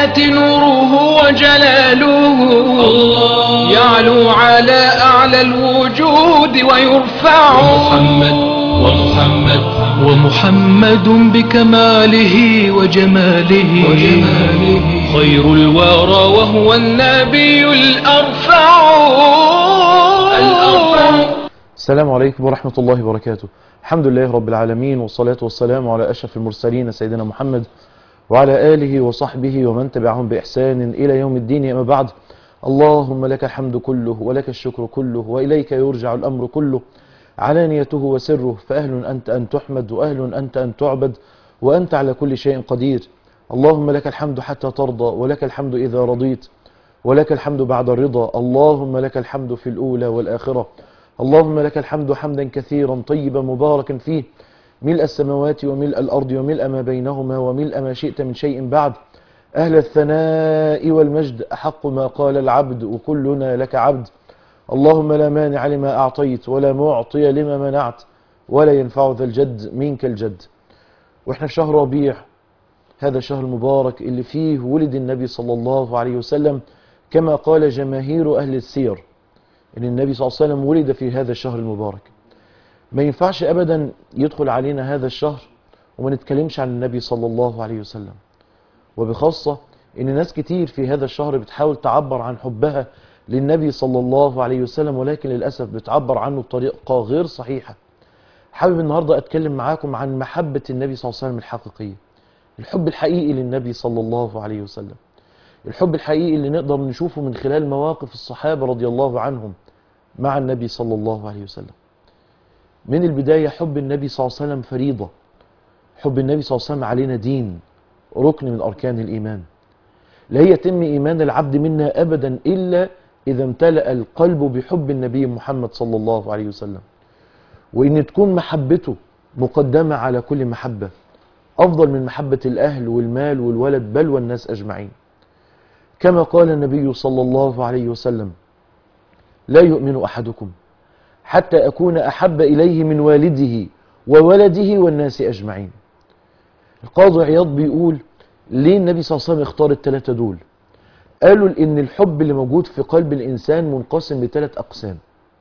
الآيات نوره وجلاله يعلو على أعلى الوجود ويرفع محمد ومحمد ومحمد بكماله وجماله, وجماله خير الورى وهو النبي الأرفع الأرفع السلام عليكم ورحمة الله وبركاته الحمد لله رب العالمين والصلاة والسلام على أشرف المرسلين سيدنا محمد وعلى آله وصحبه ومن تبعهم بإحسان إلى يوم الدين أما بعد اللهم لك الحمد كله ولك الشكر كله وإليك يرجع الأمر كله علانيته وسره فأهل أنت أن تحمد وأهل أنت أن تعبد وأنت على كل شيء قدير اللهم لك الحمد حتى ترضى ولك الحمد إذا رضيت ولك الحمد بعد الرضا اللهم لك الحمد في الأولى والآخرة اللهم لك الحمد حمدا كثيرا طيبا مباركا فيه ملء السماوات وملء الأرض وملء ما بينهما وملء ما شئت من شيء بعد أهل الثناء والمجد أحق ما قال العبد وكلنا لك عبد اللهم لا مانع لما أعطيت ولا معطي لما منعت ولا ينفع ذا الجد منك الجد وإحنا في شهر ربيع هذا الشهر المبارك اللي فيه ولد النبي صلى الله عليه وسلم كما قال جماهير أهل السير إن النبي صلى الله عليه وسلم ولد في هذا الشهر المبارك ما ينفعش أبدا يدخل علينا هذا الشهر وما نتكلمش عن النبي صلى الله عليه وسلم وبخاصة إن ناس كتير في هذا الشهر بتحاول تعبر عن حبها للنبي صلى الله عليه وسلم ولكن للأسف بتعبر عنه بطريقة غير صحيحة حابب النهاردة أتكلم معاكم عن محبة النبي صلى الله عليه وسلم الحقيقية الحب الحقيقي للنبي صلى الله عليه وسلم الحب الحقيقي اللي نقدر نشوفه من خلال مواقف الصحابة رضي الله عنهم مع النبي صلى الله عليه وسلم من البداية حب النبي صلى الله عليه وسلم فريضة حب النبي صلى الله عليه وسلم علينا دين ركن من أركان الإيمان لا يتم إيمان العبد منا أبدا إلا إذا امتلأ القلب بحب النبي محمد صلى الله عليه وسلم وإن تكون محبته مقدمة على كل محبة أفضل من محبة الأهل والمال والولد بل والناس أجمعين كما قال النبي صلى الله عليه وسلم لا يؤمن أحدكم حتى أكون أحب إليه من والده وولده والناس أجمعين القاضي عياض بيقول ليه النبي صلى الله عليه وسلم اختار الثلاثة دول قالوا إن الحب اللي موجود في قلب الإنسان منقسم لثلاث أقسام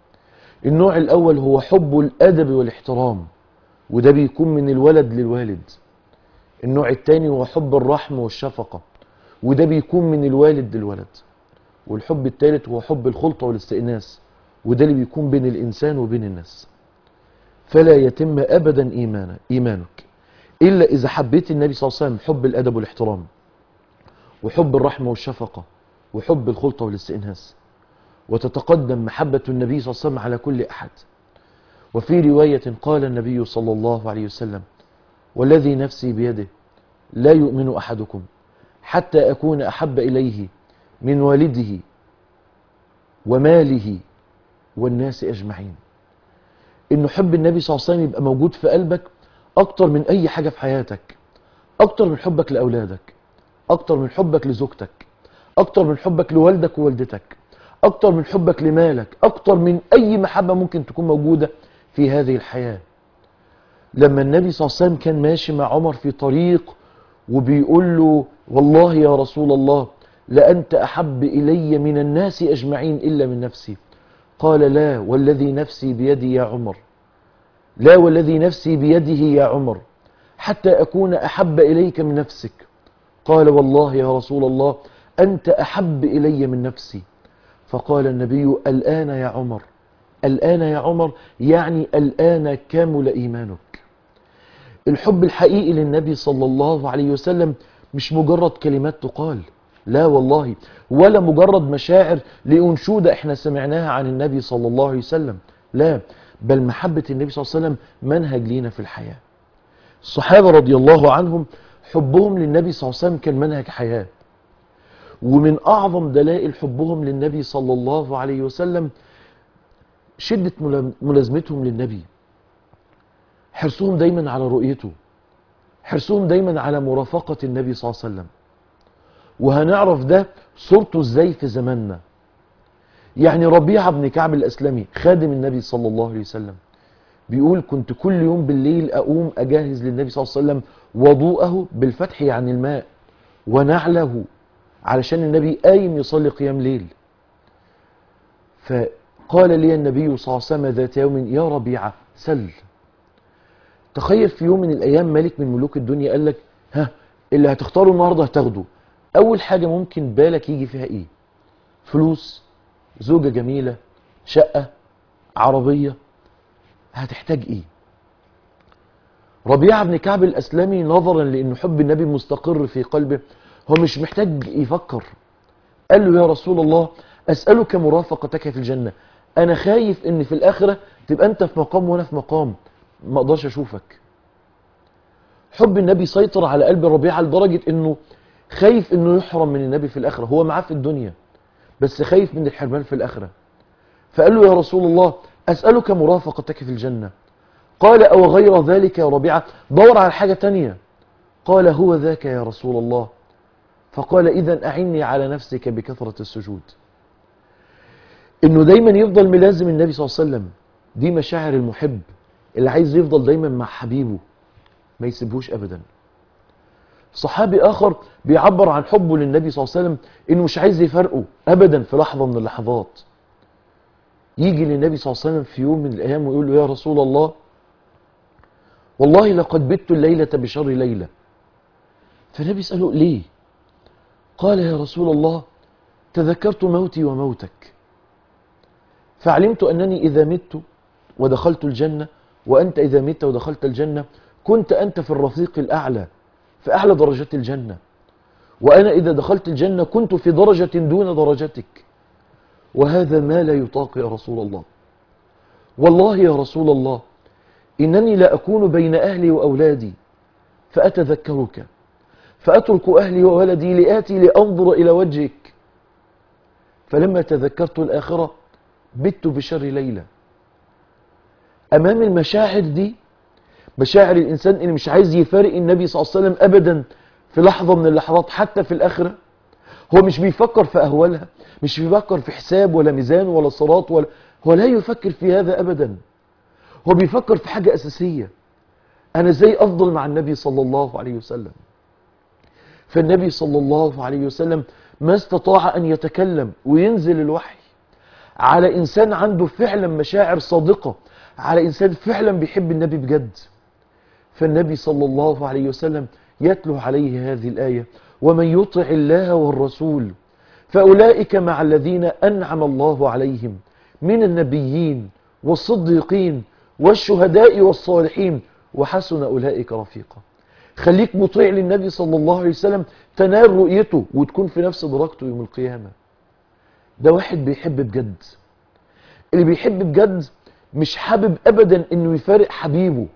النوع الأول هو حب الأدب والاحترام وده بيكون من الولد للوالد النوع الثاني هو حب الرحمة والشفقة وده بيكون من الوالد للولد والحب الثالث هو حب الخلطة والاستئناس وده اللي بيكون بين الإنسان وبين الناس فلا يتم أبدا إيمانا إيمانك إلا إذا حبيت النبي صلى الله عليه وسلم حب الأدب والاحترام وحب الرحمة والشفقة وحب الخلطة والاستئناس وتتقدم محبة النبي صلى الله عليه وسلم على كل أحد وفي رواية قال النبي صلى الله عليه وسلم والذي نفسي بيده لا يؤمن أحدكم حتى أكون أحب إليه من والده وماله والناس أجمعين إنه حب النبي صلى الله عليه وسلم يبقى موجود في قلبك أكتر من أي حاجة في حياتك أكتر من حبك لأولادك أكتر من حبك لزوجتك أكتر من حبك لوالدك ووالدتك أكتر من حبك لمالك أكتر من أي محبة ممكن تكون موجودة في هذه الحياة لما النبي صلى الله عليه وسلم كان ماشي مع عمر في طريق وبيقول له والله يا رسول الله لأنت أحب إلي من الناس أجمعين إلا من نفسي قال لا والذي نفسي بيدي يا عمر لا والذي نفسي بيده يا عمر حتى أكون أحب إليك من نفسك قال والله يا رسول الله أنت أحب إلي من نفسي فقال النبي الآن يا عمر الآن يا عمر يعني الآن كامل إيمانك الحب الحقيقي للنبي صلى الله عليه وسلم مش مجرد كلمات تقال لا والله ولا مجرد مشاعر لأنشودة احنا سمعناها عن النبي صلى الله عليه وسلم لا بل محبة النبي صلى الله عليه وسلم منهج لينا في الحياة الصحابة رضي الله عنهم حبهم للنبي صلى الله عليه وسلم كان منهج حياة ومن أعظم دلائل حبهم للنبي صلى الله عليه وسلم شدة ملازمتهم للنبي حرصهم دايما على رؤيته حرصهم دايما على مرافقة النبي صلى الله عليه وسلم وهنعرف ده صورته ازاي في زماننا يعني ربيعة بن كعب الأسلمي خادم النبي صلى الله عليه وسلم بيقول كنت كل يوم بالليل أقوم أجهز للنبي صلى الله عليه وسلم وضوءه بالفتح يعني الماء ونعله علشان النبي قايم يصلي قيام ليل فقال لي النبي صلى الله عليه وسلم ذات يوم يا ربيعة سل تخيل في يوم من الأيام ملك من ملوك الدنيا قال لك ها اللي هتختاره النهاردة هتاخده أول حاجة ممكن بالك يجي فيها إيه فلوس زوجة جميلة شقة عربية هتحتاج إيه ربيعة بن كعب الأسلمي نظرا لأن حب النبي مستقر في قلبه هو مش محتاج يفكر قال له يا رسول الله أسألك مرافقتك في الجنة أنا خايف إن في الآخرة تبقى أنت في مقام وأنا في مقام ما أقدرش أشوفك حب النبي سيطر على قلب ربيعة لدرجة إنه خايف إنه يحرم من النبي في الآخرة هو معاه في الدنيا بس خايف من الحرمان في الآخرة فقال له يا رسول الله أسألك مرافقتك في الجنة قال أو غير ذلك يا ربيعة دور على حاجة تانية قال هو ذاك يا رسول الله فقال إذا أعني على نفسك بكثرة السجود إنه دايما يفضل ملازم النبي صلى الله عليه وسلم دي مشاعر المحب اللي عايز يفضل دايما مع حبيبه ما يسيبهوش أبدا صحابي آخر بيعبر عن حبه للنبي صلى الله عليه وسلم إنه مش عايز يفرقه أبدا في لحظة من اللحظات يجي للنبي صلى الله عليه وسلم في يوم من الأيام ويقول له يا رسول الله والله لقد بت الليلة بشر ليلة فالنبي يسأله ليه قال يا رسول الله تذكرت موتي وموتك فعلمت أنني إذا مت ودخلت الجنة وأنت إذا مت ودخلت الجنة كنت أنت في الرفيق الأعلى في أعلى درجات الجنة وأنا إذا دخلت الجنة كنت في درجة دون درجتك وهذا ما لا يطاق يا رسول الله والله يا رسول الله إنني لا أكون بين أهلي وأولادي فأتذكرك فأترك أهلي وولدي لآتي لأنظر إلى وجهك فلما تذكرت الآخرة بت بشر ليلة أمام المشاعر دي مشاعر الإنسان اللي مش عايز يفارق النبي صلى الله عليه وسلم أبدا في لحظة من اللحظات حتى في الآخرة هو مش بيفكر في أهوالها مش بيفكر في حساب ولا ميزان ولا صراط ولا هو لا يفكر في هذا أبدا هو بيفكر في حاجة أساسية أنا ازاي أفضل مع النبي صلى الله عليه وسلم فالنبي صلى الله عليه وسلم ما استطاع أن يتكلم وينزل الوحي على إنسان عنده فعلا مشاعر صادقة على إنسان فعلا بيحب النبي بجد فالنبي صلى الله عليه وسلم يتلو عليه هذه الآية ومن يطع الله والرسول فأولئك مع الذين أنعم الله عليهم من النبيين والصديقين والشهداء والصالحين وحسن أولئك رفيقا خليك مطيع للنبي صلى الله عليه وسلم تنال رؤيته وتكون في نفس درجته يوم القيامة ده واحد بيحب بجد اللي بيحب بجد مش حابب أبدا أنه يفارق حبيبه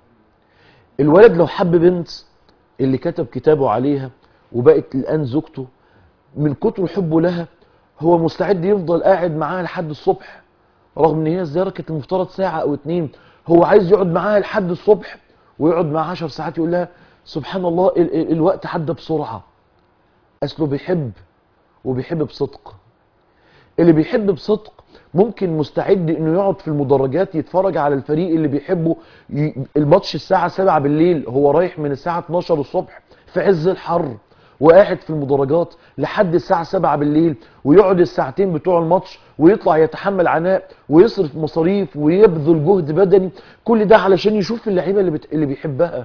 الولد لو حب بنت اللي كتب كتابه عليها وبقت الآن زوجته من كتر حبه لها هو مستعد يفضل قاعد معاها لحد الصبح رغم ان هي الزيارة كانت المفترض ساعة او اتنين هو عايز يقعد معاها لحد الصبح ويقعد معاها عشر ساعات يقول لها سبحان الله ال ال الوقت عدى بسرعة اصله بيحب وبيحب بصدق اللي بيحب بصدق ممكن مستعد انه يقعد في المدرجات يتفرج على الفريق اللي بيحبه ي... الماتش الساعة 7 بالليل هو رايح من الساعة 12 الصبح في عز الحر وقاعد في المدرجات لحد الساعة 7 بالليل ويقعد الساعتين بتوع الماتش ويطلع يتحمل عناء ويصرف مصاريف ويبذل جهد بدني كل ده علشان يشوف اللعيبة اللي, بت... اللي بيحبها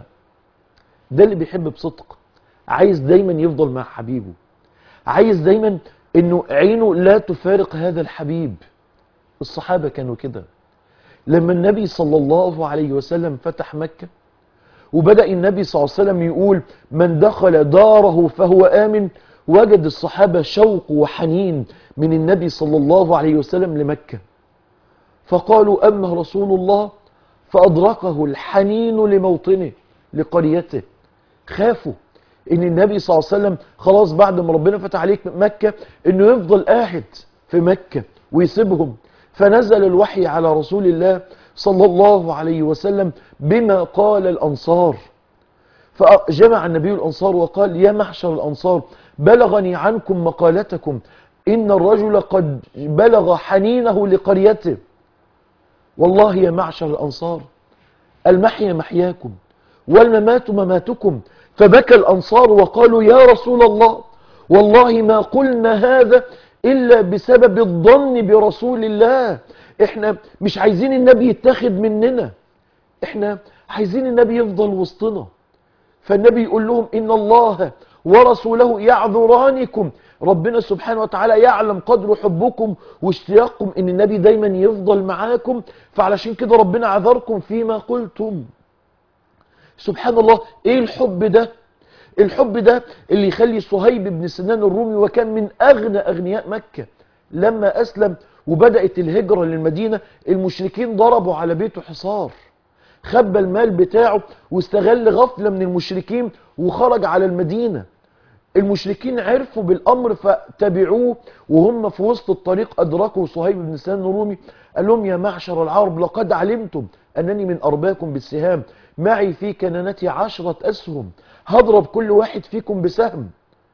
ده اللي بيحب بصدق عايز دايما يفضل مع حبيبه عايز دايما انه عينه لا تفارق هذا الحبيب الصحابة كانوا كده لما النبي صلى الله عليه وسلم فتح مكة وبدأ النبي صلى الله عليه وسلم يقول من دخل داره فهو آمن وجد الصحابة شوق وحنين من النبي صلى الله عليه وسلم لمكة فقالوا أما رسول الله فأدركه الحنين لموطنه لقريته خافوا ان النبي صلى الله عليه وسلم خلاص بعد ما ربنا فتح عليك مكة انه يفضل قاعد في مكة ويسيبهم فنزل الوحي على رسول الله صلى الله عليه وسلم بما قال الأنصار فجمع النبي الأنصار وقال يا معشر الأنصار بلغني عنكم مقالتكم إن الرجل قد بلغ حنينه لقريته والله يا معشر الأنصار المحيا محياكم والممات مماتكم فبكى الأنصار وقالوا يا رسول الله والله ما قلنا هذا إلا بسبب الظن برسول الله احنا مش عايزين النبي يتاخد مننا احنا عايزين النبي يفضل وسطنا فالنبي يقول لهم إن الله ورسوله يعذرانكم ربنا سبحانه وتعالى يعلم قدر حبكم واشتياقكم ان النبي دايما يفضل معاكم فعلشان كده ربنا عذركم فيما قلتم سبحان الله ايه الحب ده الحب ده اللي يخلي صهيب بن سنان الرومي وكان من اغنى اغنياء مكة لما اسلم وبدأت الهجرة للمدينة المشركين ضربوا على بيته حصار خبى المال بتاعه واستغل غفلة من المشركين وخرج على المدينة المشركين عرفوا بالأمر فتبعوه وهم في وسط الطريق أدركوا صهيب بن سنان الرومي قال لهم يا معشر العرب لقد علمتم أنني من أرباكم بالسهام معي في كنانتي عشرة أسهم هضرب كل واحد فيكم بسهم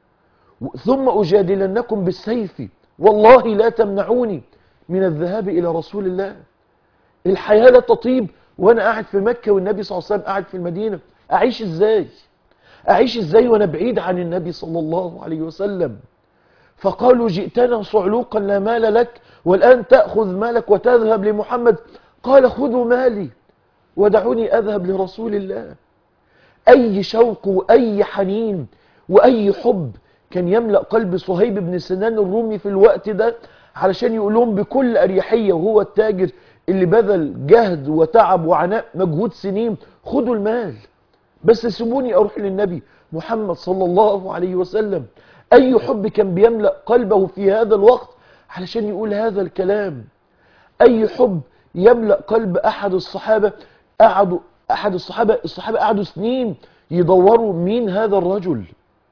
ثم أجادلنكم بالسيف والله لا تمنعوني من الذهاب إلى رسول الله الحياة لا تطيب وأنا قاعد في مكة والنبي صلى الله عليه وسلم قاعد في المدينة أعيش إزاي أعيش إزاي وأنا بعيد عن النبي صلى الله عليه وسلم فقالوا جئتنا صعلوقا لا مال لك والآن تأخذ مالك وتذهب لمحمد قال خذوا مالي ودعوني أذهب لرسول الله أي شوق وأي حنين وأي حب كان يملأ قلب صهيب بن سنان الرومي في الوقت ده علشان يقول لهم بكل أريحية وهو التاجر اللي بذل جهد وتعب وعناء مجهود سنين خدوا المال بس سيبوني أروح للنبي محمد صلى الله عليه وسلم أي حب كان بيملأ قلبه في هذا الوقت علشان يقول هذا الكلام أي حب يملأ قلب أحد الصحابة قعدوا أحد الصحابة الصحابة قعدوا سنين يدوروا مين هذا الرجل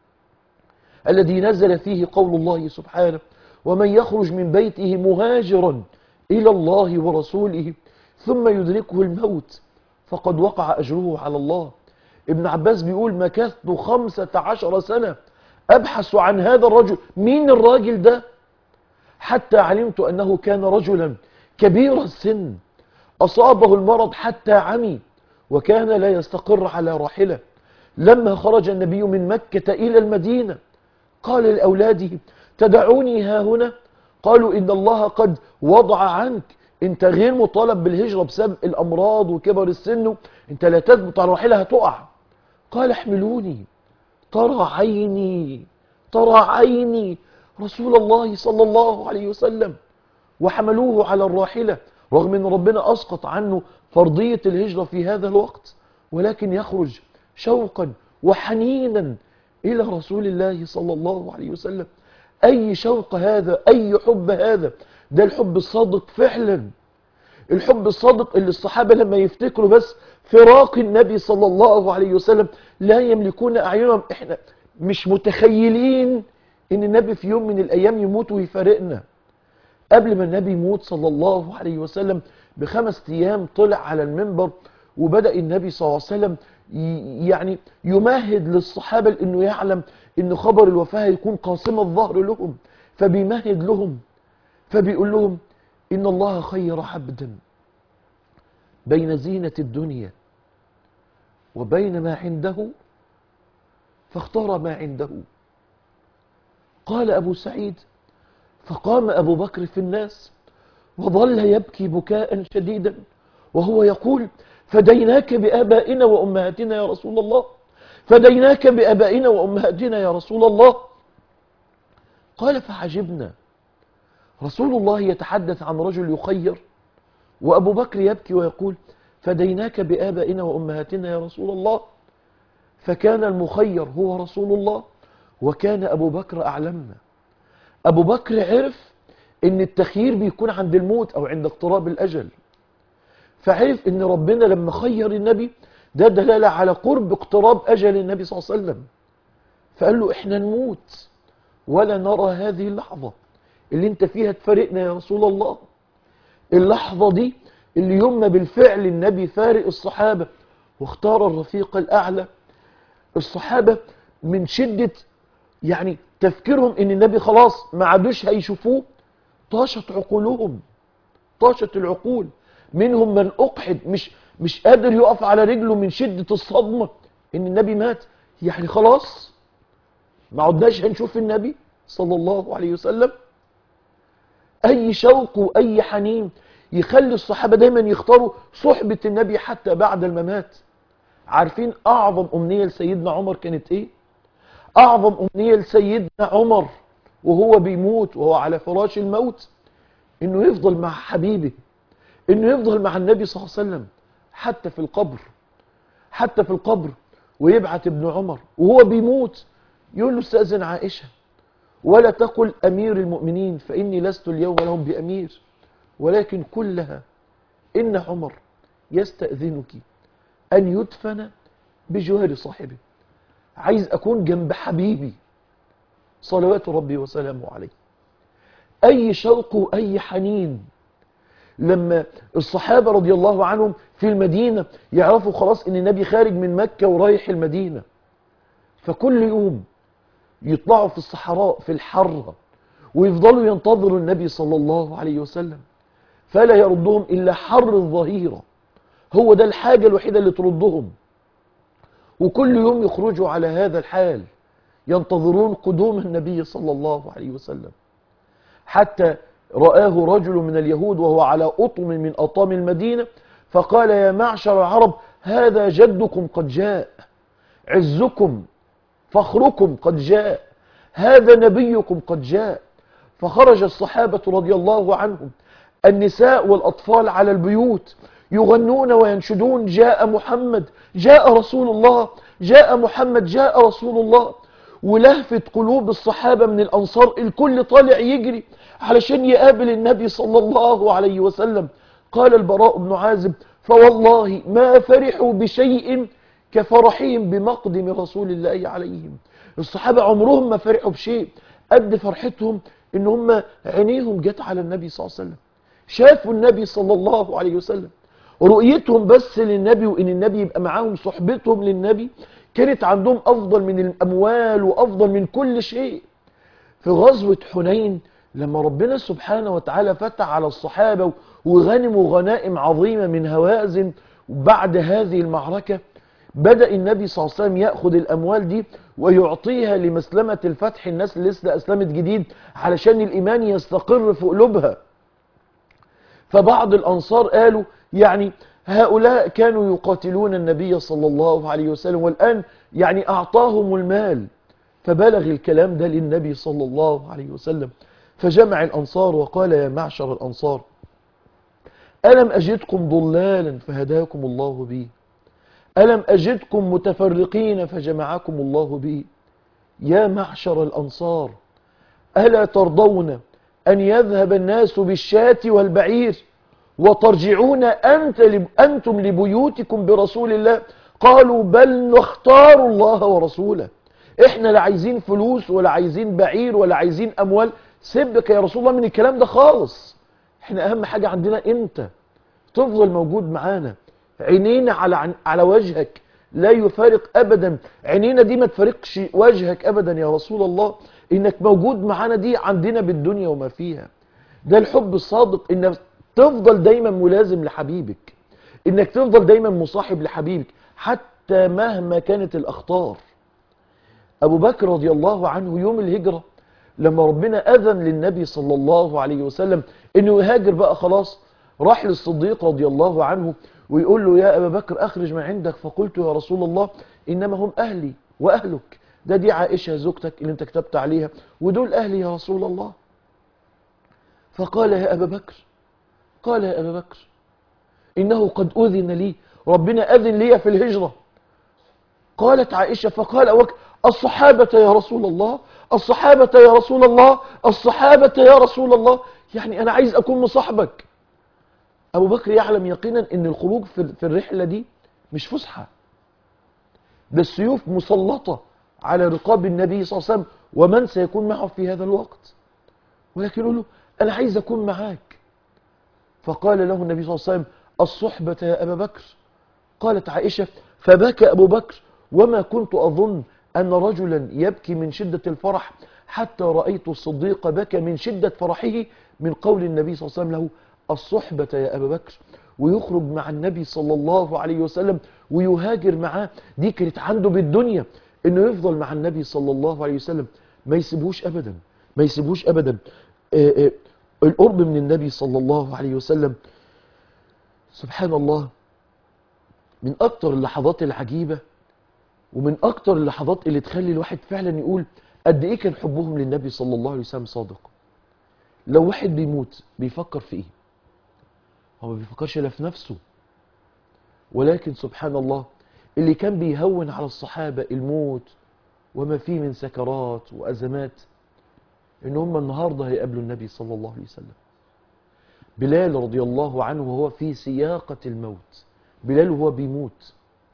الذي نزل فيه قول الله سبحانه ومن يخرج من بيته مهاجرا إلى الله ورسوله ثم يدركه الموت فقد وقع أجره على الله ابن عباس بيقول مكثت خمسة عشر سنة أبحث عن هذا الرجل مين الراجل ده حتى علمت أنه كان رجلا كبير السن أصابه المرض حتى عمي وكان لا يستقر على راحلة لما خرج النبي من مكة إلى المدينة قال لأولاده تدعوني ها هنا قالوا إن الله قد وضع عنك انت غير مطالب بالهجرة بسبب الأمراض وكبر السن انت لا تثبت على راحلة هتقع قال احملوني ترى عيني ترى عيني رسول الله صلى الله عليه وسلم وحملوه على الراحلة رغم ان ربنا اسقط عنه فرضية الهجرة في هذا الوقت ولكن يخرج شوقا وحنينا الى رسول الله صلى الله عليه وسلم اي شوق هذا اي حب هذا ده الحب الصادق فعلا الحب الصادق اللي الصحابة لما يفتكروا بس فراق النبي صلى الله عليه وسلم لا يملكون أعينهم احنا مش متخيلين ان النبي في يوم من الايام يموت ويفارقنا قبل ما النبي يموت صلى الله عليه وسلم بخمس ايام طلع على المنبر وبدأ النبي صلى الله عليه وسلم يعني يمهد للصحابة لانه يعلم ان خبر الوفاة يكون قاسم الظهر لهم فبيمهد لهم فبيقول لهم إن الله خير عبدا بين زينة الدنيا وبين ما عنده فاختار ما عنده قال أبو سعيد فقام أبو بكر في الناس وظل يبكي بكاء شديدا وهو يقول فديناك بآبائنا وأمهاتنا يا رسول الله فديناك بآبائنا وأمهاتنا يا رسول الله قال فعجبنا رسول الله يتحدث عن رجل يخير وأبو بكر يبكي ويقول فديناك بآبائنا وأمهاتنا يا رسول الله فكان المخير هو رسول الله وكان أبو بكر أعلمنا أبو بكر عرف ان التخيير بيكون عند الموت أو عند اقتراب الأجل فعرف ان ربنا لما خير النبي ده دلالة على قرب اقتراب أجل النبي صلى الله عليه وسلم فقال له احنا نموت ولا نرى هذه اللحظة اللي انت فيها تفارقنا يا رسول الله اللحظة دي اللي يوم ما بالفعل النبي فارق الصحابة واختار الرفيق الأعلى الصحابة من شدة يعني تفكيرهم ان النبي خلاص ما عادوش هيشوفوه طاشت عقولهم طاشت العقول منهم من أقحد مش مش قادر يقف على رجله من شدة الصدمة ان النبي مات يعني خلاص ما عدناش هنشوف النبي صلى الله عليه وسلم أي شوق وأي حنين يخلي الصحابة دايما يختاروا صحبة النبي حتى بعد الممات عارفين أعظم أمنية لسيدنا عمر كانت إيه؟ أعظم أمنية لسيدنا عمر وهو بيموت وهو على فراش الموت إنه يفضل مع حبيبه إنه يفضل مع النبي صلى الله عليه وسلم حتى في القبر حتى في القبر ويبعت ابن عمر وهو بيموت يقول له استأذن عائشة ولا تقل أمير المؤمنين فإني لست اليوم لهم بأمير ولكن كلها إن عمر يستأذنك أن يدفن بجوار صاحبه عايز أكون جنب حبيبي صلوات ربي وسلامه عليه أي شوق وأي حنين لما الصحابة رضي الله عنهم في المدينة يعرفوا خلاص ان النبي خارج من مكة ورايح المدينة فكل يوم يطلعوا في الصحراء في الحر ويفضلوا ينتظروا النبي صلى الله عليه وسلم فلا يردهم إلا حر الظهيرة هو ده الحاجة الوحيدة اللي تردهم وكل يوم يخرجوا على هذا الحال ينتظرون قدوم النبي صلى الله عليه وسلم حتى رآه رجل من اليهود وهو على أطم من أطام المدينة فقال يا معشر العرب هذا جدكم قد جاء عزكم فخركم قد جاء هذا نبيكم قد جاء فخرج الصحابة رضي الله عنهم النساء والأطفال على البيوت يغنون وينشدون جاء محمد جاء رسول الله جاء محمد جاء رسول الله ولهفت قلوب الصحابة من الأنصار الكل طالع يجري علشان يقابل النبي صلى الله عليه وسلم قال البراء بن عازب فوالله ما فرحوا بشيء كفرحهم بمقدم رسول الله عليهم الصحابة عمرهم ما فرحوا بشيء قد فرحتهم ان هم عينيهم جت على النبي صلى الله عليه وسلم شافوا النبي صلى الله عليه وسلم رؤيتهم بس للنبي وان النبي يبقى معاهم صحبتهم للنبي كانت عندهم افضل من الاموال وافضل من كل شيء في غزوة حنين لما ربنا سبحانه وتعالى فتح على الصحابة وغنموا غنائم عظيمة من هوازن بعد هذه المعركة بدأ النبي صلى الله عليه وسلم يأخذ الأموال دي ويعطيها لمسلمة الفتح الناس اللي لسه أسلمت جديد علشان الإيمان يستقر في قلوبها فبعض الأنصار قالوا يعني هؤلاء كانوا يقاتلون النبي صلى الله عليه وسلم والآن يعني أعطاهم المال فبلغ الكلام ده للنبي صلى الله عليه وسلم فجمع الأنصار وقال يا معشر الأنصار ألم أجدكم ضلالا فهداكم الله بي ألم أجدكم متفرقين فجمعكم الله بي يا معشر الأنصار ألا ترضون أن يذهب الناس بالشاة والبعير وترجعون أنت لب أنتم لبيوتكم برسول الله قالوا بل نختار الله ورسوله احنا لا عايزين فلوس ولا عايزين بعير ولا عايزين أموال سيبك يا رسول الله من الكلام ده خالص احنا أهم حاجة عندنا انت تفضل موجود معانا عينينا على على وجهك لا يفارق ابدا عينينا دي ما تفارقش وجهك ابدا يا رسول الله انك موجود معانا دي عندنا بالدنيا وما فيها ده الحب الصادق انك تفضل دايما ملازم لحبيبك انك تفضل دايما مصاحب لحبيبك حتى مهما كانت الاخطار ابو بكر رضي الله عنه يوم الهجرة لما ربنا اذن للنبي صلى الله عليه وسلم انه يهاجر بقى خلاص راح للصديق رضي الله عنه ويقول له يا أبا بكر أخرج ما عندك فقلت يا رسول الله إنما هم أهلي وأهلك ده دي عائشة زوجتك اللي انت كتبت عليها ودول أهلي يا رسول الله فقال يا أبا بكر قال يا أبا بكر إنه قد أذن لي ربنا أذن لي في الهجرة قالت عائشة فقال أبو بكر الصحابة يا رسول الله الصحابة يا رسول الله الصحابة يا رسول الله يعني أنا عايز أكون مصاحبك أبو بكر يعلم يقينا أن الخروج في الرحلة دي مش فسحة ده السيوف مسلطة على رقاب النبي صلى الله عليه وسلم ومن سيكون معه في هذا الوقت ولكن يقول له أنا عايز أكون معاك فقال له النبي صلى الله عليه وسلم الصحبة يا أبا بكر قالت عائشة فبكى أبو بكر وما كنت أظن أن رجلا يبكي من شدة الفرح حتى رأيت الصديق بكى من شدة فرحه من قول النبي صلى الله عليه وسلم له الصحبة يا أبا بكر ويخرج مع النبي صلى الله عليه وسلم ويهاجر معاه دي كانت عنده بالدنيا انه يفضل مع النبي صلى الله عليه وسلم ما يسيبوش ابدا ما يسيبوش ابدا آه، آه، القرب من النبي صلى الله عليه وسلم سبحان الله من اكتر اللحظات العجيبة ومن اكتر اللحظات اللي تخلي الواحد فعلا يقول قد ايه كان حبهم للنبي صلى الله عليه وسلم صادق لو واحد بيموت بيفكر في ايه هو ما بيفكرش لا في نفسه ولكن سبحان الله اللي كان بيهون على الصحابة الموت وما فيه من سكرات وأزمات إن هم النهاردة هيقابلوا النبي صلى الله عليه وسلم بلال رضي الله عنه وهو في سياقة الموت بلال وهو بيموت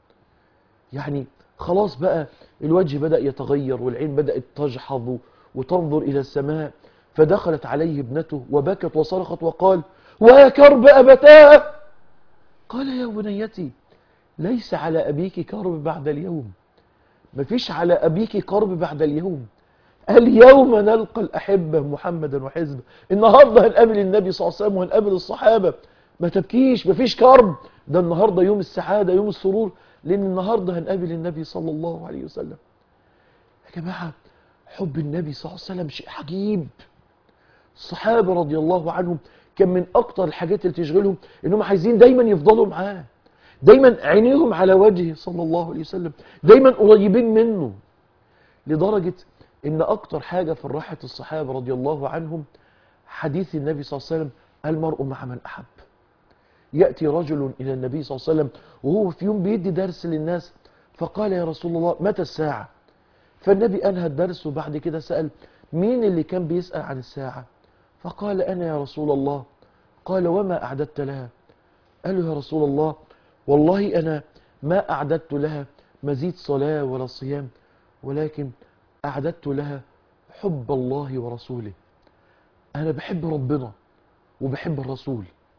يعني خلاص بقى الوجه بدأ يتغير والعين بدأت تجحظ وتنظر إلى السماء فدخلت عليه ابنته وبكت وصرخت وقال ويا كرب أبتاه قال يا بنيتي ليس على أبيك كرب بعد اليوم مفيش على أبيك كرب بعد اليوم اليوم نلقى الأحبة محمدا وحزبه النهاردة هنقابل النبي صلى الله عليه وسلم وهنقابل الصحابة ما تبكيش مفيش كرب ده النهاردة يوم السعادة يوم السرور لأن النهاردة هنقابل النبي صلى الله عليه وسلم يا جماعة حب النبي صلى الله عليه وسلم شيء عجيب الصحابة رضي الله عنهم كان من أكتر الحاجات اللي تشغلهم إنهم عايزين دايما يفضلوا معاه دايما عينيهم على وجهه صلى الله عليه وسلم دايما قريبين منه لدرجة ان اكتر حاجة فرحت الصحابة رضي الله عنهم حديث النبي صلى الله عليه وسلم المرء مع من احب يأتي رجل الى النبي صلى الله عليه وسلم وهو في يوم بيدي درس للناس فقال يا رسول الله متى الساعة فالنبي انهى الدرس وبعد كده سأل مين اللي كان بيسأل عن الساعة فقال انا يا رسول الله قال وما اعددت لها قال له يا رسول الله والله أنا ما أعددت لها مزيد صلاة ولا صيام ولكن أعددت لها حب الله ورسوله أنا بحب ربنا وبحب الرسول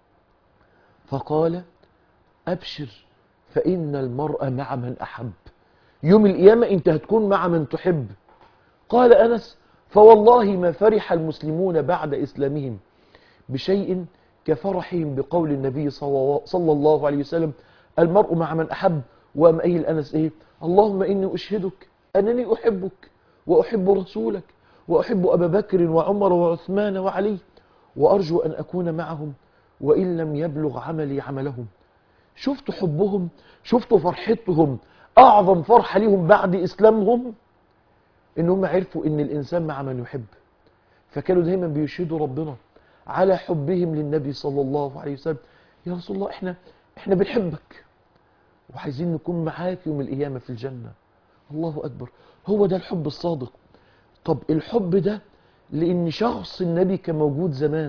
فقال أبشر فإن المرء مع من أحب يوم القيامة أنت هتكون مع من تحب قال أنس فوالله ما فرح المسلمون بعد إسلامهم بشيء كفرحهم بقول النبي صلى الله عليه وسلم المرء مع من أحب وأم قايل أنس إيه اللهم إني أشهدك أنني أحبك وأحب رسولك وأحب أبا بكر وعمر وعثمان وعلي وأرجو أن أكون معهم وإن لم يبلغ عملي عملهم شفت حبهم شفت فرحتهم أعظم فرحة لهم بعد إسلامهم إنهم عرفوا إن الإنسان مع من يحب فكانوا دايما بيشهدوا ربنا على حبهم للنبي صلى الله عليه وسلم يا رسول الله احنا احنا بنحبك وعايزين نكون معاك يوم القيامة في الجنة الله أكبر هو ده الحب الصادق طب الحب ده لأن شخص النبي كان موجود زمان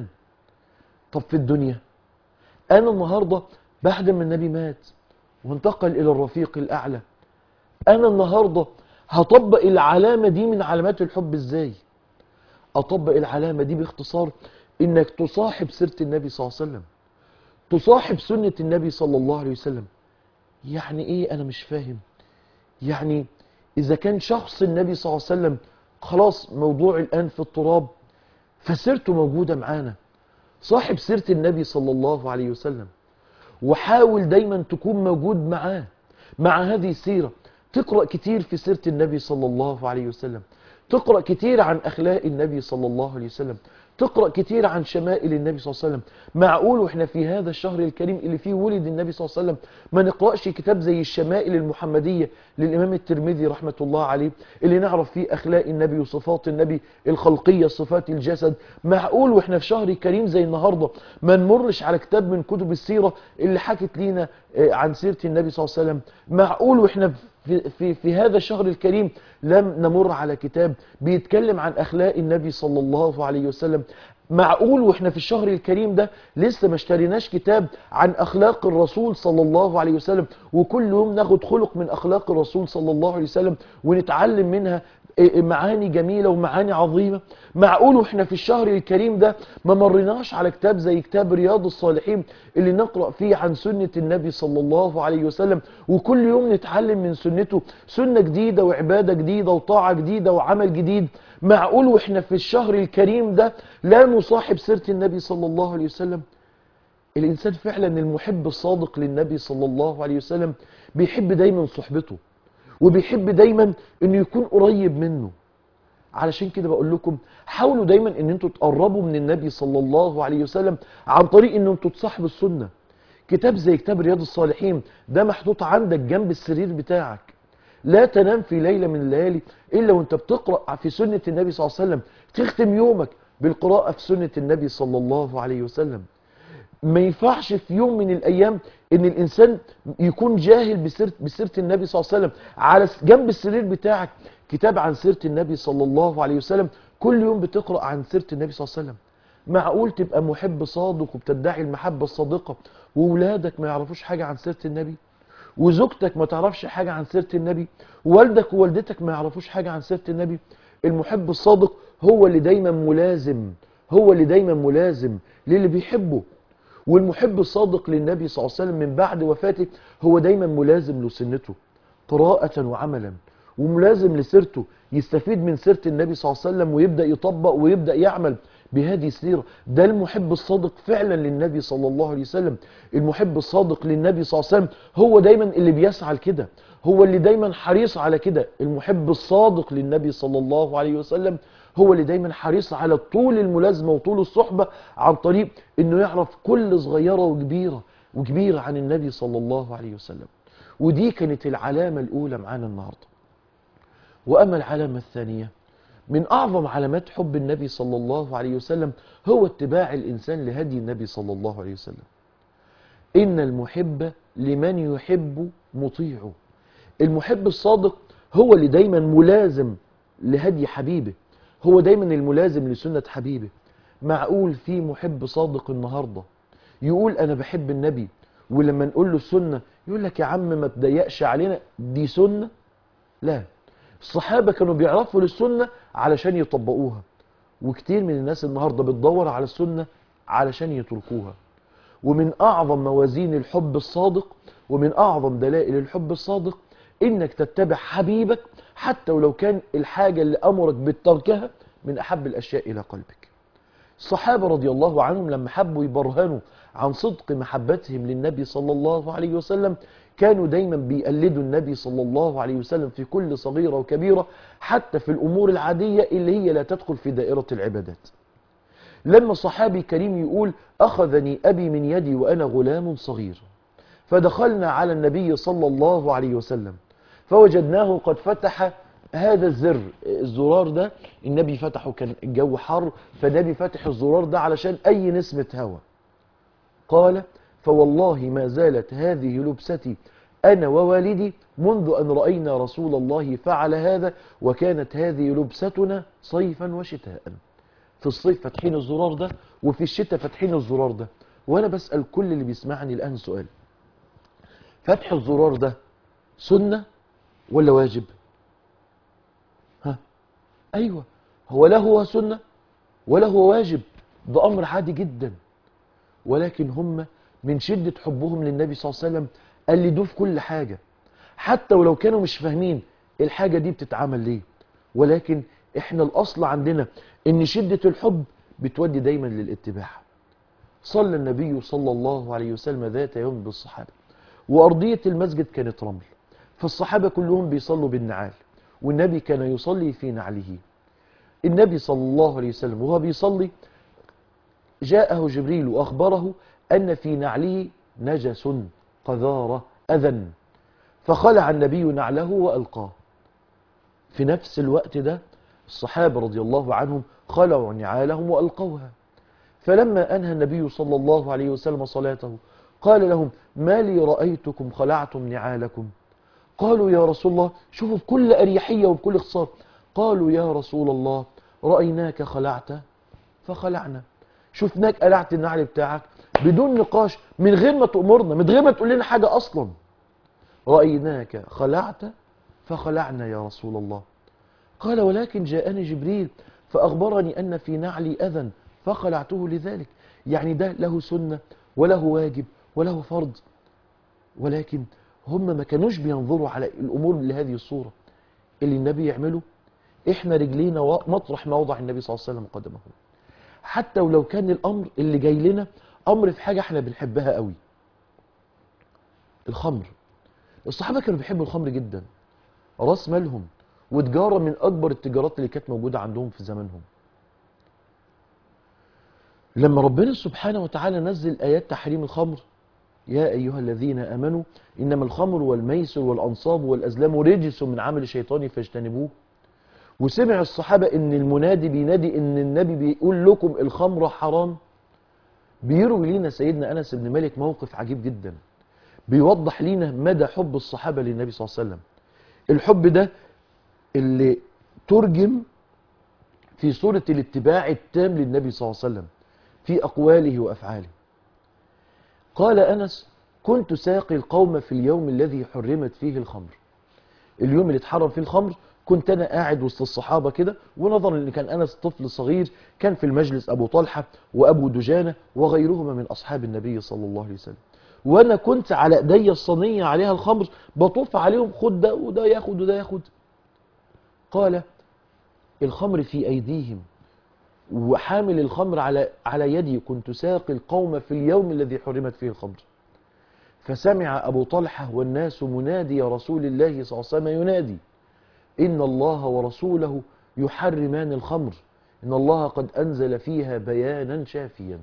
طب في الدنيا أنا النهاردة بعد ما النبي مات وانتقل إلى الرفيق الأعلى أنا النهاردة هطبق العلامة دي من علامات الحب إزاي أطبق العلامة دي باختصار إنك تصاحب سيرة النبي صلى الله عليه وسلم تصاحب سنة النبي صلى الله عليه وسلم يعني ايه انا مش فاهم يعني اذا كان شخص النبي صلى الله عليه وسلم خلاص موضوع الان في التراب فسيرته موجودة معانا صاحب سيرة النبي صلى الله عليه وسلم وحاول دايما تكون موجود معاه مع هذه السيرة تقرأ كتير في سيرة النبي صلى الله عليه وسلم تقرأ كتير عن أخلاق النبي صلى الله عليه وسلم تقرأ كتير عن شمائل النبي صلى الله عليه وسلم معقول واحنا في هذا الشهر الكريم اللي فيه ولد النبي صلى الله عليه وسلم ما نقرأش كتاب زي الشمائل المحمدية للإمام الترمذي رحمة الله عليه اللي نعرف فيه أخلاق النبي وصفات النبي الخلقية صفات الجسد معقول واحنا في شهر كريم زي النهاردة ما نمرش على كتاب من كتب السيرة اللي حكت لينا عن سيرة النبي صلى الله عليه وسلم معقول واحنا في, في, في هذا الشهر الكريم لم نمر على كتاب بيتكلم عن أخلاق النبي صلى الله عليه وسلم معقول واحنا في الشهر الكريم ده لسه ما اشتريناش كتاب عن اخلاق الرسول صلى الله عليه وسلم وكل يوم ناخد خلق من اخلاق الرسول صلى الله عليه وسلم ونتعلم منها معاني جميلة ومعاني عظيمة معقول واحنا في الشهر الكريم ده ما مرناش على كتاب زي كتاب رياض الصالحين اللي نقرأ فيه عن سنة النبي صلى الله عليه وسلم وكل يوم نتعلم من سنته سنة جديدة وعبادة جديدة وطاعة جديدة وعمل جديد معقول واحنا في الشهر الكريم ده لا نصاحب سيرة النبي صلى الله عليه وسلم الإنسان فعلا المحب الصادق للنبي صلى الله عليه وسلم بيحب دايما صحبته وبيحب دايما انه يكون قريب منه علشان كده بقول لكم حاولوا دايما ان انتوا تقربوا من النبي صلى الله عليه وسلم عن طريق ان انتوا تصاحبوا السنة كتاب زي كتاب رياض الصالحين ده محطوط عندك جنب السرير بتاعك لا تنام في ليلة من الليالي إلا وانت بتقرأ في سنة النبي صلى الله عليه وسلم تختم يومك بالقراءة في سنة النبي صلى الله عليه وسلم ما ينفعش في يوم من الأيام إن الإنسان يكون جاهل بسيرة, بسيرة النبي صلى الله عليه وسلم على جنب السرير بتاعك كتاب عن سيرة النبي صلى الله عليه وسلم كل يوم بتقرأ عن سيرة النبي صلى الله عليه وسلم معقول تبقى محب صادق وبتدعي المحبة الصادقة وولادك ما يعرفوش حاجة عن سيرة النبي وزوجتك ما تعرفش حاجة عن سيرة النبي ووالدك ووالدتك ما يعرفوش حاجة عن سيرة النبي المحب الصادق هو اللي دايما ملازم هو اللي دايما ملازم للي بيحبه والمحب الصادق للنبي صلى الله عليه وسلم من بعد وفاته هو دايما ملازم لسنته قراءة وعملا وملازم لسيرته يستفيد من سيرة النبي صلى الله عليه وسلم ويبدأ يطبق ويبدأ يعمل بهذه السيرة ده المحب الصادق فعلا للنبي صلى الله عليه وسلم المحب الصادق للنبي صلى الله عليه وسلم هو دايما اللي بيسعى لكده هو اللي دايما حريص على كده المحب الصادق للنبي صلى الله عليه وسلم هو اللي دايما حريص على طول الملازمة وطول الصحبة عن طريق انه يعرف كل صغيرة وكبيرة وكبيرة عن النبي صلى الله عليه وسلم ودي كانت العلامة الأولى معانا النهاردة وأما العلامة الثانية من أعظم علامات حب النبي صلى الله عليه وسلم هو اتباع الإنسان لهدي النبي صلى الله عليه وسلم إن المحب لمن يحب مطيعه المحب الصادق هو اللي دايما ملازم لهدي حبيبه هو دايما الملازم لسنة حبيبه معقول في محب صادق النهاردة يقول أنا بحب النبي ولما نقول له السنة يقول لك يا عم ما تضيقش علينا دي سنة لا الصحابة كانوا بيعرفوا للسنة علشان يطبقوها وكتير من الناس النهاردة بتدور على السنة علشان يتركوها ومن أعظم موازين الحب الصادق ومن أعظم دلائل الحب الصادق إنك تتبع حبيبك حتى ولو كان الحاجة اللي أمرك بتركها من أحب الأشياء إلى قلبك الصحابة رضي الله عنهم لما حبوا يبرهنوا عن صدق محبتهم للنبي صلى الله عليه وسلم كانوا دايما بيقلدوا النبي صلى الله عليه وسلم في كل صغيرة وكبيرة حتى في الأمور العادية اللي هي لا تدخل في دائرة العبادات لما صحابي كريم يقول أخذني أبي من يدي وأنا غلام صغير فدخلنا على النبي صلى الله عليه وسلم فوجدناه قد فتح هذا الزر الزرار ده النبي فتحه كان الجو حر فالنبي فتح الزرار ده علشان أي نسمة هواء قال فوالله ما زالت هذه لبستي أنا ووالدي منذ أن رأينا رسول الله فعل هذا وكانت هذه لبستنا صيفا وشتاء في الصيف فاتحين الزرار ده وفي الشتاء فاتحين الزرار ده وأنا بسأل كل اللي بيسمعني الآن سؤال فتح الزرار ده سنة ولا واجب ها أيوة هو لا هو سنة ولا هو واجب ده أمر عادي جدا ولكن هم من شدة حبهم للنبي صلى الله عليه وسلم قلدوه في كل حاجة حتى ولو كانوا مش فاهمين الحاجة دي بتتعمل ليه ولكن احنا الأصل عندنا ان شدة الحب بتودي دايما للاتباع صلى النبي صلى الله عليه وسلم ذات يوم بالصحابة وأرضية المسجد كانت رمل فالصحابة كلهم بيصلوا بالنعال والنبي كان يصلي في نعله النبي صلى الله عليه وسلم وهو بيصلي جاءه جبريل وأخبره أن في نعله نجس قذارة أذى فخلع النبي نعله وألقاه في نفس الوقت ده الصحابة رضي الله عنهم خلعوا نعالهم وألقوها فلما أنهى النبي صلى الله عليه وسلم صلاته قال لهم ما لي رأيتكم خلعتم نعالكم قالوا يا رسول الله شوفوا بكل أريحية وبكل اختصار قالوا يا رسول الله رأيناك خلعت فخلعنا شفناك قلعت النعل بتاعك بدون نقاش من غير ما تأمرنا من غير ما تقول لنا حاجة أصلا رأيناك خلعت فخلعنا يا رسول الله قال ولكن جاءني جبريل فأخبرني أن في نعلي أذى فخلعته لذلك يعني ده له سنة وله واجب وله فرض ولكن هم ما كانوش بينظروا على الأمور لهذه الصورة اللي النبي يعمله احنا رجلينا مطرح ما وضع النبي صلى الله عليه وسلم قدمه حتى ولو كان الأمر اللي جاي لنا أمر في حاجة احنا بنحبها قوي الخمر الصحابة كانوا بيحبوا الخمر جدا راس مالهم وتجارة من أكبر التجارات اللي كانت موجودة عندهم في زمانهم لما ربنا سبحانه وتعالى نزل آيات تحريم الخمر يا أيها الذين آمنوا إنما الخمر والميسر والأنصاب والأزلام رجس من عمل الشيطان فاجتنبوه وسمع الصحابة إن المنادي بينادي إن النبي بيقول لكم الخمر حرام بيروي لنا سيدنا أنس بن مالك موقف عجيب جدا بيوضح لنا مدى حب الصحابة للنبي صلى الله عليه وسلم الحب ده اللي ترجم في صورة الاتباع التام للنبي صلى الله عليه وسلم في أقواله وأفعاله قال أنس كنت ساقي القوم في اليوم الذي حرمت فيه الخمر اليوم اللي اتحرم فيه الخمر كنت أنا قاعد وسط الصحابة كده ونظرا ان كان أنس طفل صغير كان في المجلس أبو طلحة وأبو دجانة وغيرهما من أصحاب النبي صلى الله عليه وسلم وأنا كنت على ايدي الصينية عليها الخمر بطوف عليهم خد ده وده ياخد وده ياخد قال الخمر في أيديهم وحامل الخمر على على يدي كنت ساقي القوم في اليوم الذي حرمت فيه الخمر فسمع أبو طلحة والناس منادي رسول الله صلى الله عليه وسلم ينادي إن الله ورسوله يحرمان الخمر إن الله قد أنزل فيها بيانا شافيا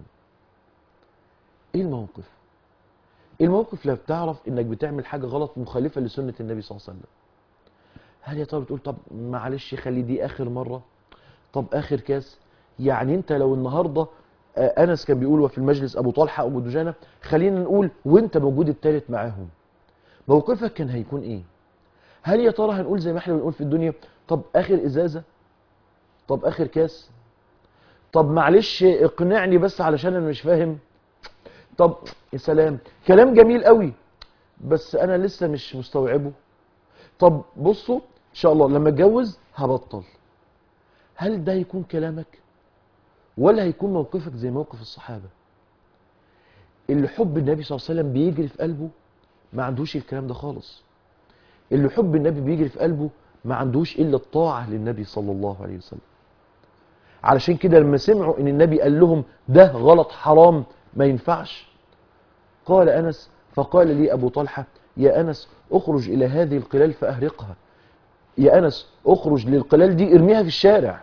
إيه الموقف الموقف لا بتعرف إنك بتعمل حاجة غلط مخالفة لسنة النبي صلى الله عليه وسلم هل يا ترى بتقول طب معلش خلي دي آخر مرة طب آخر كاس يعني انت لو النهارده انس كان بيقول وفي المجلس ابو طلحه ابو دجانه خلينا نقول وانت موجود التالت معاهم موقفك كان هيكون ايه هل يا ترى هنقول زي ما احنا بنقول في الدنيا طب اخر ازازه طب اخر كاس طب معلش اقنعني بس علشان انا مش فاهم طب يا سلام كلام جميل قوي بس انا لسه مش مستوعبه طب بصوا ان شاء الله لما اتجوز هبطل هل ده يكون كلامك ولا هيكون موقفك زي موقف الصحابة اللي حب النبي صلى الله عليه وسلم بيجري في قلبه ما عندوش الكلام ده خالص اللي حب النبي بيجري في قلبه ما عندوش إلا الطاعة للنبي صلى الله عليه وسلم علشان كده لما سمعوا ان النبي قال لهم ده غلط حرام ما ينفعش قال أنس فقال لي أبو طلحة يا أنس اخرج إلى هذه القلال فأهرقها يا أنس اخرج للقلال دي ارميها في الشارع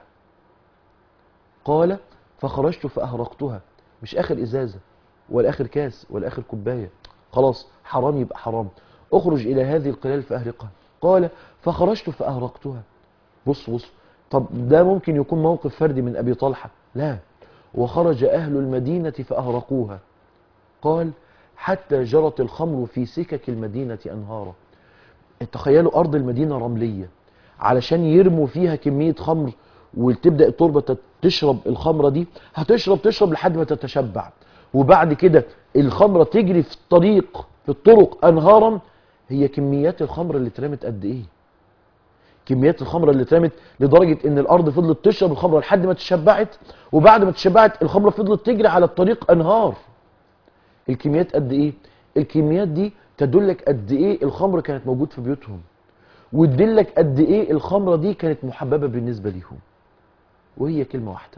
قال فخرجت فأهرقتها مش آخر إزازة ولا آخر كاس ولا آخر كوباية خلاص حرام يبقى حرام اخرج إلى هذه القلال فأهرقها قال فخرجت فأهرقتها بص بص طب ده ممكن يكون موقف فردي من أبي طلحة لا وخرج أهل المدينة فأهرقوها قال حتى جرت الخمر في سكك المدينة أنهارا تخيلوا أرض المدينة رملية علشان يرموا فيها كمية خمر وتبدأ التربة تشرب الخمرة دي هتشرب تشرب لحد ما تتشبع وبعد كده الخمرة تجري في الطريق في الطرق أنهارا هي كميات الخمر اللي اترمت قد إيه كميات الخمرة اللي اترمت لدرجة ان الارض فضلت تشرب الخمرة لحد ما تشبعت وبعد ما تشبعت الخمرة فضلت تجري على الطريق انهار الكميات قد ايه الكميات دي تدلك قد ايه الخمر كانت موجود في بيوتهم وتدلك قد ايه الخمرة دي كانت محببة بالنسبة ليهم وهي كلمة واحدة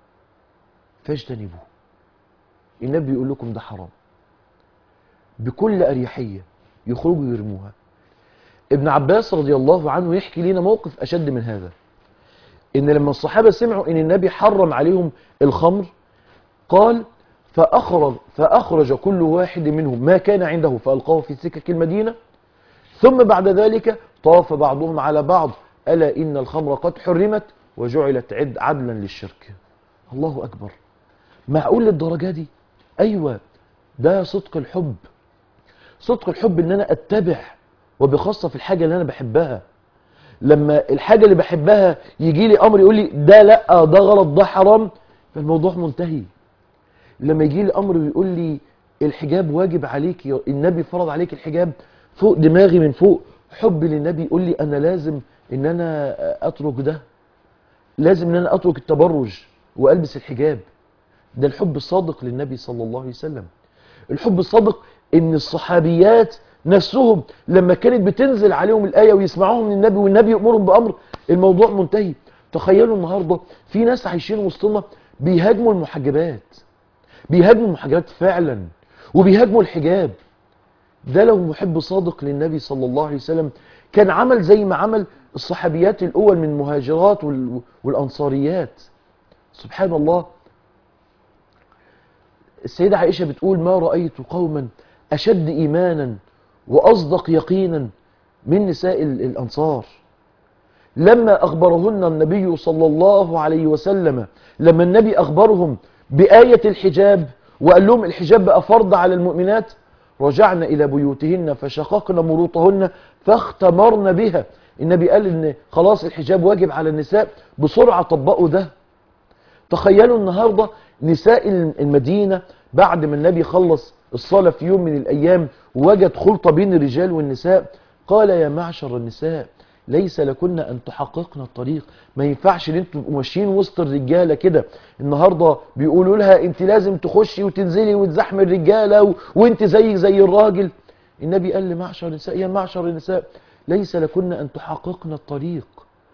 فاجتنبوه النبي يقول لكم ده حرام بكل أريحية يخرجوا يرموها ابن عباس رضي الله عنه يحكي لنا موقف أشد من هذا إن لما الصحابة سمعوا إن النبي حرم عليهم الخمر قال فأخرج, فأخرج كل واحد منهم ما كان عنده فألقاه في سكك المدينة ثم بعد ذلك طاف بعضهم على بعض ألا إن الخمر قد حرمت وجعلت عد عدلا للشرك الله أكبر معقول للدرجة دي أيوة ده صدق الحب صدق الحب إن أنا أتبع وبخاصة في الحاجة اللي أنا بحبها لما الحاجة اللي بحبها يجي لي أمر يقول لي ده لا ده غلط ده حرام فالموضوع منتهي لما يجي لي أمر ويقول لي الحجاب واجب عليك النبي فرض عليك الحجاب فوق دماغي من فوق حب للنبي يقول لي أنا لازم إن أنا أترك ده لازم إن أنا أترك التبرج وألبس الحجاب ده الحب الصادق للنبي صلى الله عليه وسلم الحب الصادق إن الصحابيات نفسهم لما كانت بتنزل عليهم الآية ويسمعوهم من النبي والنبي يأمرهم بأمر الموضوع منتهي تخيلوا النهاردة في ناس عايشين وسطنا بيهاجموا المحجبات بيهاجموا المحجبات فعلا وبيهاجموا الحجاب ده لو محب صادق للنبي صلى الله عليه وسلم كان عمل زي ما عمل الصحابيات الأول من المهاجرات وال- والأنصاريات سبحان الله السيدة عائشة بتقول ما رأيت قوما أشد إيمانا وأصدق يقينا من نساء ال- الأنصار لما أخبرهن النبي صلى الله عليه وسلم لما النبي أخبرهم بآية الحجاب وقال لهم الحجاب بقى فرض على المؤمنات رجعنا إلى بيوتهن فشققن مروطهن فاختمرن بها النبي قال إن خلاص الحجاب واجب على النساء بسرعة طبقوا ده تخيلوا النهاردة نساء المدينة بعد ما النبي خلص الصلاة في يوم من الأيام ووجد خلطة بين الرجال والنساء قال يا معشر النساء ليس لكن أن تحققن الطريق ما ينفعش ان انتوا تبقوا ماشيين وسط الرجالة كده النهاردة بيقولوا لها انت لازم تخشي وتنزلي وتزحمي الرجالة و... وانت زي زي الراجل النبي قال لمعشر النساء يا معشر النساء ليس لكن أن تحققن الطريق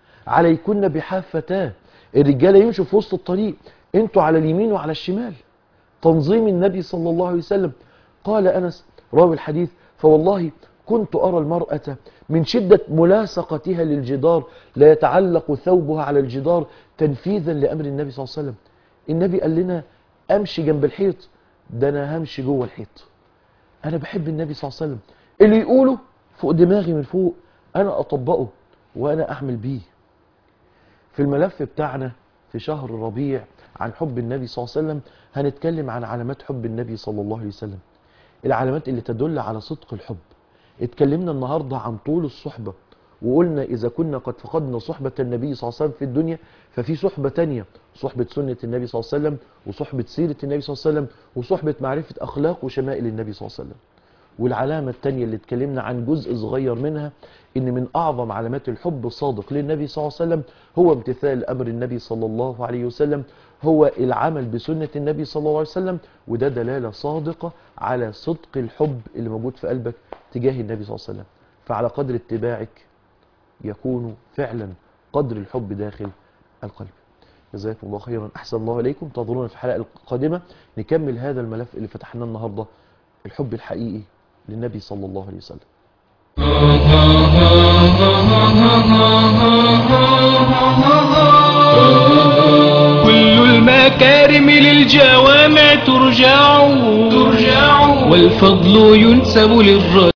عليكن بحافتاه الرجالة يمشوا في وسط الطريق انتوا على اليمين وعلى الشمال تنظيم النبي صلى الله عليه وسلم قال أنس راوي الحديث فوالله كنت أرى المرأة من شدة ملاصقتها للجدار لا يتعلق ثوبها على الجدار تنفيذا لأمر النبي صلى الله عليه وسلم النبي قال لنا أمشي جنب الحيط ده أنا همشي جوه الحيط أنا بحب النبي صلى الله عليه وسلم اللي يقوله فوق دماغي من فوق أنا أطبقه وأنا أعمل بيه في الملف بتاعنا في شهر الربيع عن حب النبي صلى الله عليه وسلم هنتكلم عن علامات حب النبي صلى الله عليه وسلم العلامات اللي تدل على صدق الحب اتكلمنا النهاردة عن طول الصحبة وقلنا إذا كنا قد فقدنا صحبة النبي صلى الله عليه وسلم في الدنيا ففي صحبة تانية صحبة سنة النبي صلى الله عليه وسلم وصحبة سيرة النبي صلى الله عليه وسلم وصحبة معرفة أخلاق وشمائل النبي صلى الله عليه وسلم والعلامة التانية اللي اتكلمنا عن جزء صغير منها ان من اعظم علامات الحب الصادق للنبي صلى الله عليه وسلم هو امتثال امر النبي صلى الله عليه وسلم هو العمل بسنة النبي صلى الله عليه وسلم وده دلالة صادقة على صدق الحب اللي موجود في قلبك تجاه النبي صلى الله عليه وسلم فعلى قدر اتباعك يكون فعلا قدر الحب داخل القلب جزاكم الله خيرا احسن الله عليكم انتظرونا في الحلقة القادمة نكمل هذا الملف اللي فتحناه النهاردة الحب الحقيقي للنبي صلى الله عليه وسلم كل المكارم للجوامع ترجع ترجع والفضل ينسب للرجل